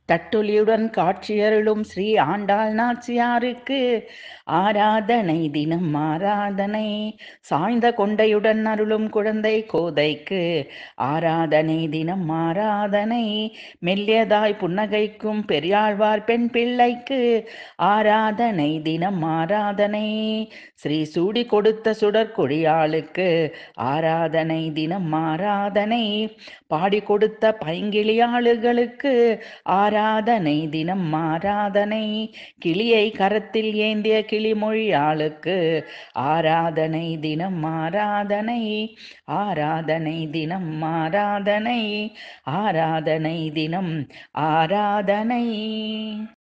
தட்டொலியுடன் காட்சியருளும் ஸ்ரீ ஆண்டாள் நாச்சியாருக்கு ஆராதனை தினம் ஆராதனை சாய்ந்த கொண்டையுடன் அருளும் குழந்தை கோதைக்கு ஆராதனை தினம் ஆராதனை மெல்லியதாய் புன்னகைக்கும் பெரியாழ்வார் பெண் பிள்ளைக்கு ஆராதனை தினம் ஆராதனை ஸ்ரீ சூடி கொடுத்த சுடற்கொடியாளுக்கு ஆராதனை தினம் ஆராதனை பாடி கொடுத்த பைங்கிளியாளுகளுக்கு ஆராதனை தினம் ஆராதனை கிளியை கரத்தில் ஏந்திய கிளிமொழியாளுக்கு ஆராதனை தினம் ஆராதனை ஆராதனை தினம் ஆராதனை ஆராதனை தினம் ஆராதனை